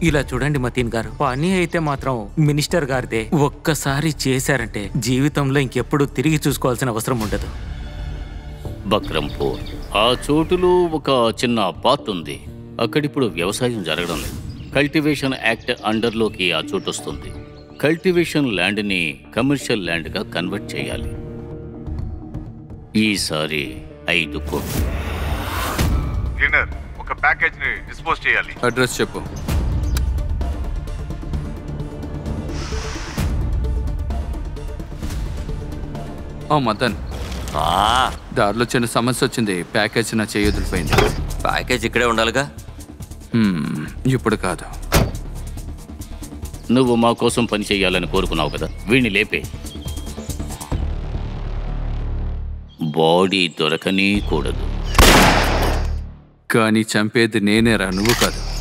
ఇలా చూడండి మతీన్ గారు పని అయితే మాత్రం మినిస్టర్ గారిదే ఒక్కసారి చేశారంటే జీవితంలో ఇంకెప్పుడు తిరిగి చూసుకోవాల్సిన అవసరం ఉండదు బక్రంపూర్ ఆ చోటులో ఒక చిన్న పార్ట్ ఉంది అక్కడిప్పుడు వ్యవసాయం జరగడం లేదు కల్టివేషన్ యాక్ట్ అండర్లోకి ఆ చోటు వస్తుంది కల్టివేషన్ ల్యాండ్ని కమర్షియల్ ల్యాండ్గా కన్వర్ట్ చేయాలి ఈసారి ఐదు కోట్లు క్లీనర్ ఒక ప్యాకేజ్ ని డిస్పోజ్ చేయాలి అడ్రస్ చెప్పు ఓ మదన్ దారిలో చిన్న సమస్య వచ్చింది ప్యాకేజ్ నా చేయి వదిలిపోయింది ప్యాకేజ్ ఇక్కడే ఉండాలిగా హ్మ్, ఇప్పుడు కాదు నువ్వు మా కోసం పని చేయాలని కోరుకున్నావు కదా వీణ్ణి లేపే బాడీ దొరకనీ కూడదు కానీ చంపేది నేనేరా నువ్వు కాదు